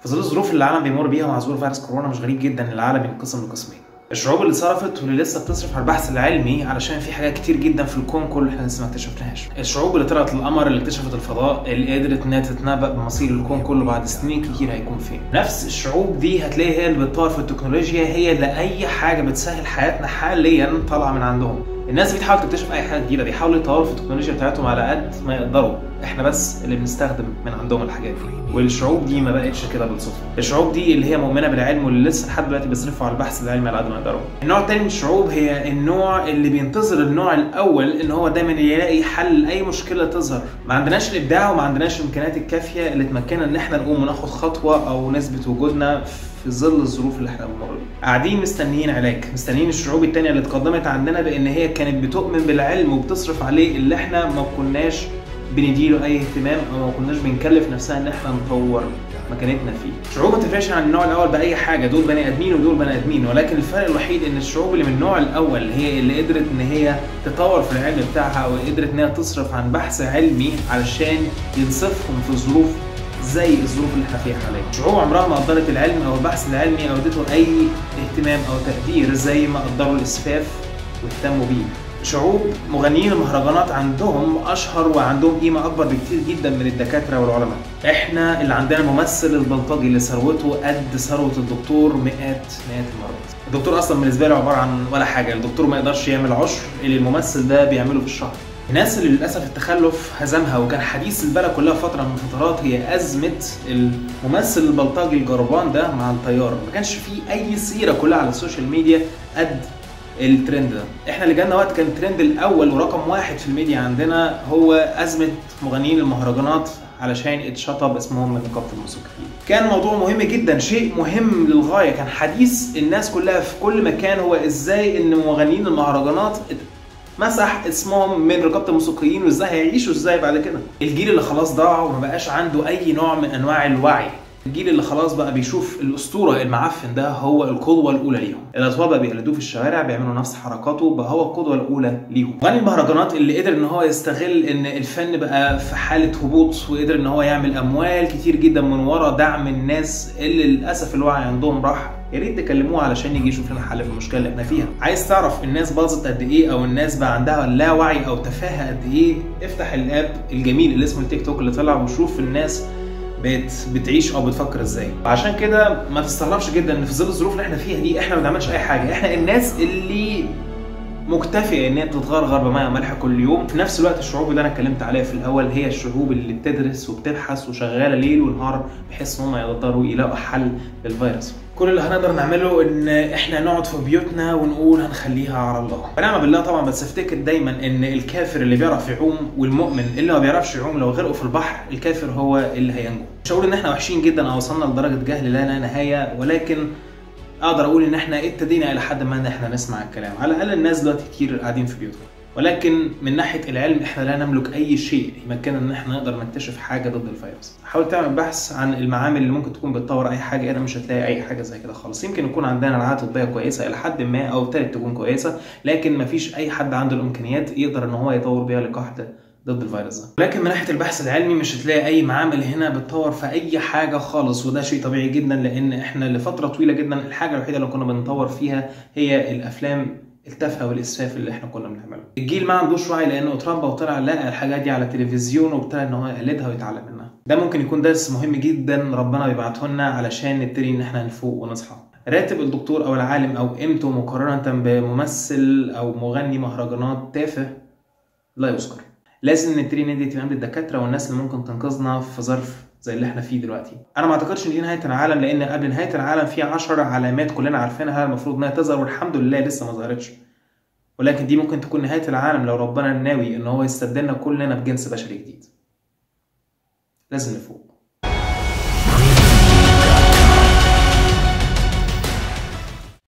في ظل الظروف اللي العالم بيمر بيها مع ظهور فيروس كورونا مش غريب جدا ان العالم ينقسم لقسمين الشعوب اللي صرفت واللي لسه بتصرف على البحث العلمي علشان في حاجات كتير جدا في الكون كله احنا لسه ما اكتشفناهاش الشعوب اللي طلعت للقمر اللي اكتشفت الفضاء اللي قدرت انها تتنبأ بمصير الكون كله بعد سنين كتير هيكون فين نفس الشعوب دي هتلاقي هي اللي بتطور في التكنولوجيا هي اللي اي حاجه بتسهل حياتنا حاليا طالعه من عندهم الناس دي بتحاول تكتشف اي حاجه جديده بيحاولوا يطوروا في التكنولوجيا بتاعتهم على قد ما يقدروا احنا بس اللي بنستخدم من عندهم الحاجات دي والشعوب دي ما بقتش كده بالصدفه الشعوب دي اللي هي مؤمنه بالعلم واللي لسه لحد دلوقتي بيصرفوا على البحث العلمي على قد ما يقدروا النوع الثاني من الشعوب هي النوع اللي بينتظر النوع الاول ان هو دايما يلاقي حل لاي مشكله تظهر ما عندناش الابداع وما عندناش الامكانيات الكافيه اللي تمكننا ان احنا نقوم وناخد خطوه او نثبت وجودنا في ظل الظروف اللي احنا بنمر بيها قاعدين مستنيين علاج مستنيين الشعوب التانية اللي اتقدمت عندنا بان هي كانت بتؤمن بالعلم وبتصرف عليه اللي احنا ما كناش بنديله اي اهتمام او ما كناش بنكلف نفسنا ان احنا نطور مكانتنا فيه. شعوب ما تفرقش عن النوع الاول باي حاجه دول بني ادمين ودول بني ادمين ولكن الفرق الوحيد ان الشعوب اللي من النوع الاول هي اللي قدرت ان هي تطور في العلم بتاعها او قدرت ان هي تصرف عن بحث علمي علشان ينصفهم في ظروف زي الظروف اللي احنا فيها حاليا. شعوب عمرها ما قدرت العلم او البحث العلمي او اديته اي اهتمام او تقدير زي ما قدروا الاسفاف واهتموا بيه. شعوب مغنيين المهرجانات عندهم اشهر وعندهم قيمه اكبر بكتير جدا من الدكاتره والعلماء. احنا اللي عندنا الممثل البلطجي اللي ثروته قد ثروه الدكتور مئات مئات المرات. الدكتور اصلا بالنسبه له عباره عن ولا حاجه، الدكتور ما يقدرش يعمل عشر اللي الممثل ده بيعمله في الشهر. الناس اللي للاسف التخلف هزمها وكان حديث البلد كلها فتره من الفترات هي ازمه الممثل البلطجي الجربان ده مع الطياره، ما كانش فيه اي سيره كلها على السوشيال ميديا قد الترند ده احنا اللي جالنا وقت كان الترند الاول ورقم واحد في الميديا عندنا هو ازمه مغنيين المهرجانات علشان اتشطب اسمهم من نقابه الموسيقيين كان موضوع مهم جدا شيء مهم للغايه كان حديث الناس كلها في كل مكان هو ازاي ان مغنيين المهرجانات مسح اسمهم من رقابه الموسيقيين وازاي هيعيشوا ازاي بعد كده الجيل اللي خلاص ضاع وما بقاش عنده اي نوع من انواع الوعي الجيل اللي خلاص بقى بيشوف الاسطوره المعفن ده هو القدوه الاولى ليهم الاطفال بقى بيقلدوه في الشوارع بيعملوا نفس حركاته بقى هو القدوه الاولى ليهم مغني المهرجانات اللي قدر ان هو يستغل ان الفن بقى في حاله هبوط وقدر ان هو يعمل اموال كتير جدا من ورا دعم الناس اللي للاسف الوعي عندهم راح يا ريت تكلموه علشان يجي يشوف لنا حل في المشكله اللي احنا فيها عايز تعرف الناس باظت قد ايه او الناس بقى عندها لا وعي او تفاهه قد ايه افتح الاب الجميل اللي اسمه التيك توك اللي طلع وشوف الناس بقت بتعيش او بتفكر ازاي عشان كده ما تستغربش جدا ان في ظل الظروف اللي احنا فيها دي احنا ما بنعملش اي حاجه احنا الناس اللي مكتفيه ان هي بتتغرغر بماء وملح كل يوم في نفس الوقت الشعوب اللي انا اتكلمت عليها في الاول هي الشعوب اللي بتدرس وبتبحث وشغاله ليل ونهار بحيث ان هم يقدروا يلاقوا حل للفيروس كل اللي هنقدر نعمله ان احنا نقعد في بيوتنا ونقول هنخليها على الله ونعم بالله طبعا بس افتكر دايما ان الكافر اللي بيعرف يعوم والمؤمن اللي ما بيعرفش يعوم لو غرقوا في البحر الكافر هو اللي هينجو مش هقول ان احنا وحشين جدا او وصلنا لدرجه جهل لا لا نهايه ولكن اقدر اقول ان احنا ابتدينا الى حد ما ان احنا نسمع الكلام على الاقل الناس دلوقتي كتير قاعدين في بيوتهم ولكن من ناحيه العلم احنا لا نملك اي شيء يمكننا ان احنا نقدر نكتشف حاجه ضد الفيروس حاول تعمل بحث عن المعامل اللي ممكن تكون بتطور اي حاجه هنا مش هتلاقي اي حاجه زي كده خالص يمكن يكون عندنا رعايه طبيه كويسه الى حد ما او ابتدت تكون كويسه لكن مفيش اي حد عنده الامكانيات يقدر ان هو يطور بيها لقاح ضد الفيروس ده لكن من ناحيه البحث العلمي مش هتلاقي اي معامل هنا بتطور في اي حاجه خالص وده شيء طبيعي جدا لان احنا لفتره طويله جدا الحاجه الوحيده اللي كنا بنطور فيها هي الافلام التافهه والاسفاف اللي احنا كنا بنعمله الجيل ما عندوش وعي لانه اتربى وطلع لقى الحاجات دي على التلفزيون وابتدى ان هو يقلدها ويتعلم منها ده ممكن يكون درس مهم جدا ربنا بيبعته لنا علشان نبتدي ان احنا نفوق ونصحى راتب الدكتور او العالم او قيمته مقارنه بممثل او مغني مهرجانات تافه لا يذكر لازم نبتدي ندي اهتمام للدكاتره والناس اللي ممكن تنقذنا في ظرف زي اللي احنا فيه دلوقتي انا ما اعتقدش ان دي نهايه العالم لان قبل نهايه العالم في 10 علامات كلنا عارفينها المفروض انها تظهر والحمد لله لسه ما ظهرتش ولكن دي ممكن تكون نهايه العالم لو ربنا ناوي ان هو يستبدلنا كلنا بجنس بشري جديد لازم نفوق